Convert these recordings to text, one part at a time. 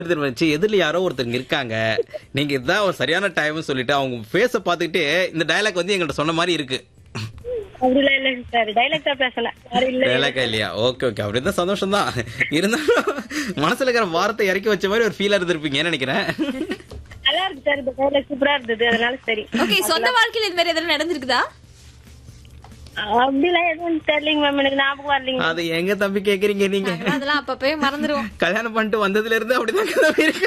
எடுத்துட்டு வச்சு எதிரில யாரோ ஒருத்தங்க இருக்காங்க நீங்க இதுதான் ஒரு சரியான டைம்னு சொல்லிட்டு அவங்க ஃபேஸ பார்த்துக்கிட்டு இந்த டயலாக் வந்து எங்கள்ட்ட சொன்ன மாதிரி இருக்கு அப்படிலாம் இல்லைங்க சார் டைலாக்டா பேசல யாரும் இல்ல டயலாக்கா இல்லையா ஓகே ஓகே அப்படி இருந்தா சந்தோஷம் தான் இருந்தாலும் மனசுல இருக்கிற வாரத்தை இறக்கி வச்ச மாதிரி ஒரு ஃபீலா இருந்திருப்பீங்கன்னு நினைக்கிறேன் நல்லா இருக்கு சார் இந்த டைலாக் சூப்பரா இருந்தது அதனால சரி ஓகே சொந்த வாழ்க்கையில இது மாதிரி எதனா நடந்திருக்குதா அப்படிலாம் எதுவும் தெரியலைங்க மேம் எனக்கு ஞாபகம் வரலைங்க அது எங்க தம்பி கேக்குறீங்க நீங்க அதெல்லாம் அப்பப்பவே மறந்துருவோம் கல்யாணம் பண்ணிட்டு வந்ததுல இருந்து அப்படிதான் கதை இருக்கு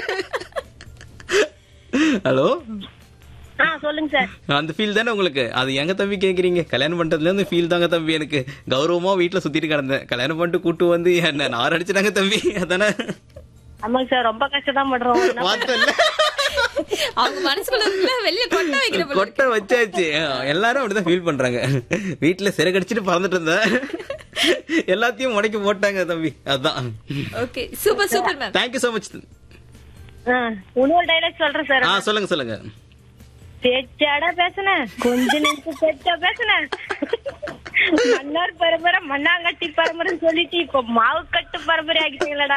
ஹலோ ஆ சொல்லுங்க சார் அந்த ஃபீல் தானே உங்களுக்கு அது எங்க தம்பி கேக்குறீங்க கல்யாணம் பண்றதுல இருந்து ஃபீல் தாங்க தம்பி எனக்கு கௌரவமா வீட்டுல சுத்திட்டு கிடந்தேன் கல்யாணம் பண்ணிட்டு கூட்டு வந்து என்ன நார் அடிச்சிட்டாங்க தம்பி அதானே ஆமாங்க சார் ரொம்ப கஷ்டம் தான் பண்றோம் பார்த்தல அவங்க மனசுக்குள்ள இருக்குல்ல வெளிய கொட்ட வைக்கிற போல இருக்கு. கொட்டை வச்சாச்சு எல்லாரும் அப்படிதான் ஃபீல் பண்றாங்க வீட்டுல சிறகடிச்சிட்டு பறந்துட்டு இருந்தேன் எல்லாத்தையும் முடக்கி போட்டாங்க தம்பி அதான் okay super super ma'am thank you so much ஆ, இன்னொரு டைலாக் சொல்றேன் சார் ஆ சொல்லுங்க சொல்லுங்க பேச்சாடா பேசுனேன் கொஞ்ச நிமிஷம் பேச்சா பேசுனேன் மன்னார் பரம்பரை மண்ணாங்கட்டி பரம்பரைன்னு சொல்லிட்டு இப்ப மாவு கட்டு பரம்பரை ஆகிட்டீங்களடா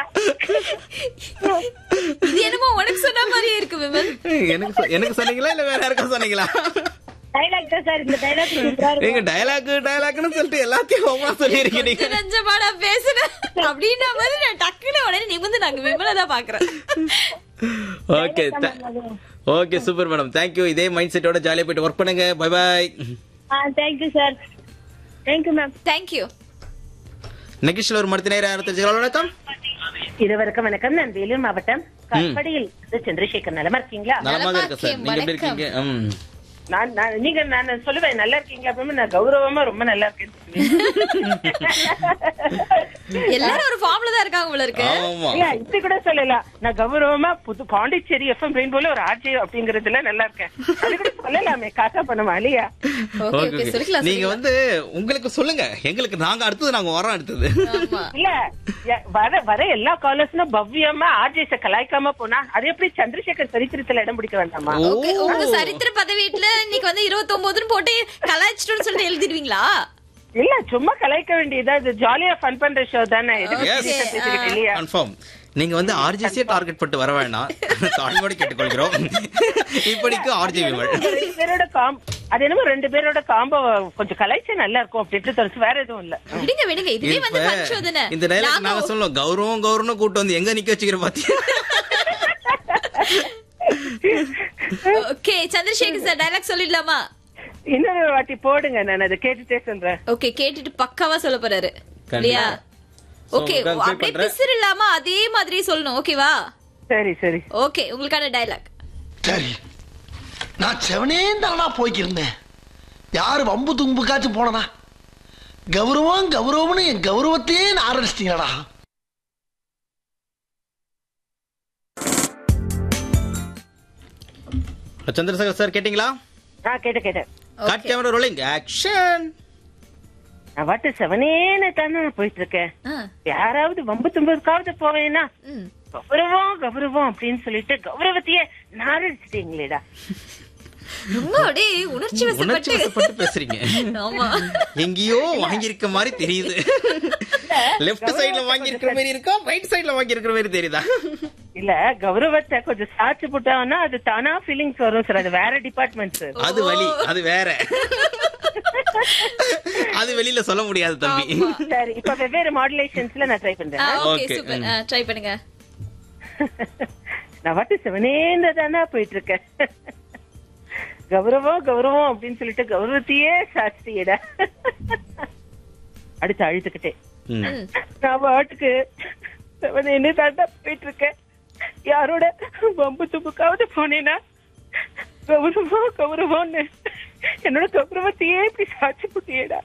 இது என்னமோ உனக்கு சொன்ன மாதிரியே இருக்கு விமல் எனக்கு சொ- எனக்கு சொன்னீங்களா இல்ல வேற யாருக்கும் சொன்னீங்களா டைலாக் தான் சார் இந்த டைலாக் சூப்பரா இருக்கும் நீங்க டயலாக் டயலாக்னு சொல்லிட்டு எல்லாத்தையும் ஒவ்வொரு சொல்லிருக்கீங்க கொஞ்சம் நஞ்சமாடா பேசுறேன் அப்படின்ற மாதிரி நான் டக்குனு உடனே நிமிந்து நாங்க விமலை தான் பாக்குறேன் okay okay super madam thank you இதே மைண்ட் செட்டோட ஜாலியா போயிட்டு ஒர்க் பண்ணுங்க பை பாய் ஆ thank you sir thank you ma'am thank you நெகிஷில் ஒரு மருத்துவ நேரம் தெரிஞ்சுக்கலாம் வணக்கம் இருவருக்கும் வணக்கம் நான் வேலூர் மாவட்டம் கற்படியில் இருந்து சந்திரசேகர் நலமா இருக்கீங்களா நலமாக இருக்க சார் நீங்க எப்படி வணக்கம். இருக்கீங்க ம். நான் நான் நீங்க நான் சொல்லுவேன் நல்லா இருக்கீங்களா அப்படின்னு நான் கௌரவமா ரொம்ப நல்லா இருக்கேன்னு சொல்லுவேன். எல்லாரும் ஒரு ஃபார்ம்ல தான் இருக்காங்க போல இருக்கு ஆமா ஐயா, இப்படி கூட சொல்லலாம் நான் கௌரவமா புது பாண்டிச்சேரி எஃப்எம் ரெயின்போல ஒரு ஆட்சி அப்படிங்கறதுல நல்லா இருக்கேன் அது கூட சொல்லலாமே காசா பண்ணுமா இல்லையா ஓகே ஓகே ஓகே ஓகே சொல்லிக்கலாம் நீங்க வந்து உங்களுக்கு சொல்லுங்க எங்களுக்கு நாங்க அடுத்தது நாங்க வரோம் அடுத்தது ஆமா இல்ல ய- வர வர எல்லா காலர்ஸ்னும் பவ்யமா ஆர்ஜேஸ கலாய்க்காம போனா அது எப்படி சந்திரசேகர் சரித்திரத்துல இடம் பிடிக்க வேண்டாமா ஓ ஓகே உங்க சரித்திர பதவியில இன்னைக்கு வந்து இருபத்தொன்பதுன்னு போட்டு கலாய்ச்சிட்டோம்னு சொல்லிட்டு எழுதிடுவீங்களா இல்ல சும்மா கலாய்க்க வேண்டியதா இது ஜாலியா ஃபன் பண்ற ஷோ தானே எதுக்கு Yes. serious ஆ பேசிக்கிட்டு இல்லையா கன்ஃபார்ம் நீங்க வந்து ஆர்ஜிசியே டார்கெட் பண்ணிட்டு வர வேண்டாம் தாழ்மையோட கேட்டுக்கொள்கிறோம் இப்படிக்கு ஆர்ஜி விமல் ரெண்டு பேரோட காம் அது என்னமோ ரெண்டு பேரோட காம்போ கொஞ்சம் கலாய்ச்சா நல்லா இருக்கும் அப்படின்ட்டு தோணுச்சு வேற எதுவும் இல்ல விடுங்க விடுங்க இதுவே வந்து இப்ப பரிசோதனை இந்த டைலாக் நாங்க- நாங்க சொல்லுவோம் கௌரவம் கௌரவம் கூட்டு வந்து எங்க நிக்க வச்சுக்கிற பாத்தியா ஓகே சந்திரசேகர் சார் டைலாக் சொல்லிடலாமா இன்னொரு வாட்டி போடுங்க நான் அதை கேட்டுட்டே சொல்றேன் ஓகே கேட்டுட்டு பக்காவா சொல்ல போறாரு கண்டிப்பா. இல்லையா So, ஓகே உங்களுக்கு feel அப்படியே பண்றேன். பிசிறு இல்லாம அதே மாதிரி சொல்லணும் ஓகேவா சரி சரி ஓகே உங்களுக்கான டைலாக் சரி நான் செவனே தானா போய்க்கிருந்தேன் யாரு வம்பு தும்புக்காச்சும் போனனா கௌரவம் கௌரவம்னு என் கௌரவத்தையே ஆரம்பிச்சிட்டீங்களா சந்திரசேகர் சார் கேட்டீங்களா நான் கேட்ட கேட்டேன் கட் கேமரா ரோலிங் ஆக்ஷன் நான் வாட்டு செவனேன்னு தானே போயிட்டு இருக்கேன் யாராவது வம்பு தும்பதுக்காவது போவேனா கௌரவம் கௌரவம் அப்படின்னு சொல்லிட்டு கௌரவத்தையே நாரடிச்சிட்டீங்களேடா ரொம்ப அப்படியே உணர்ச்சி உணர்ச்சி வசப்பட்டு வசப்பட்டு பேசுறீங்க ஆமா எங்கேயோ வாங்கியிருக்க மாதிரி தெரியுது லெஃப்ட் சைடுல வாங்கி இருக்கிற மாதிரி இருக்கா ரைட் சைடுல வாங்கி இருக்கிற மாதிரி தெரியுதா இல்ல கௌரவத்தை கொஞ்சம் சாச்சு போட்டாங்கன்னா அது தானா ஃபீலிங்ஸ் வரும் சார் அது வேற டிபார்ட்மெண்ட் சார் அது வலி அது வேற அது வெளியில சொல்ல முடியாது தம்பி சரி இப்ப வெவ்வேறு மாடுலேஷன்ஸ்ல நான் ட்ரை பண்றேன் ஓகே Okay, சூப்பர் ம். ட்ரை பண்ணுங்க நான் வாட்டு சிவனேந்த தானே போயிட்டு இருக்கேன் கௌரவம் கௌரவம் அப்படின்னு சொல்லிட்டு கௌரவத்தையே சாஸ்தியடா அடுத்து அழுத்துக்கிட்டே ம். நான் பாட்டுக்கு சிவனேன்னு தாண்டா போயிட்டு இருக்கேன் யாரோட வம்பு தும்புக்காவது போனேனா கௌரவம் கௌரவம்னு என்னோட கௌரவத்தையே இப்படி சாட்சி புட்டியேடா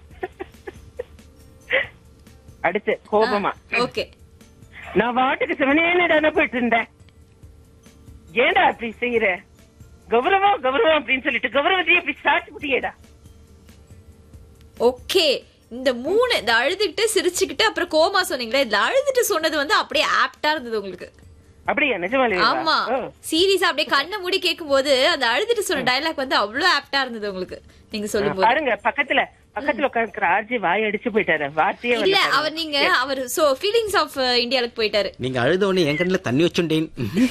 அடுத்து கோபமா ஓகே நான் வாட்டுக்கு சிவனேன்னு தானே போயிட்டு இருந்தேன் ஏன்டா அப்படி செய்யற கௌரவம் கௌரவம் அப்படின்னு சொல்லிட்டு கௌரவத்தையே இப்படி சாட்சி புட்டியேடா ஓகே இந்த மூணு இந்த அழுதுகிட்டு சிரிச்சுக்கிட்டு அப்புறம் கோமா சொன்னீங்களே இதுல அழுதுட்டு சொன்னது வந்து அப்படியே ஆப்டா இருந்தது உங்களுக்கு அப்படியா நிஜமாலே ஆமா சீரியஸா அப்படியே கண்ணை மூடி கேட்கும் போது அந்த அழுதுட்டு சொன்ன டைலாக் வந்து அவ்வளவு ஆப்டா இருந்தது உங்களுக்கு நீங்க சொல்லும் போது பாருங்க பக்கத்துல பக்கத்துல உட்காந்துக்கிற ஆர்ஜி வாய் அடிச்சு போயிட்டாரு வார்த்தையே இல்ல வரல அவர் நீங்க அவர் சோ ஃபீலிங்ஸ் ஆஃப் இந்தியாவுக்கு போயிட்டாரு நீங்க அழுத உடனே என் கண்ணுல தண்ணி வச்சுட்டேன்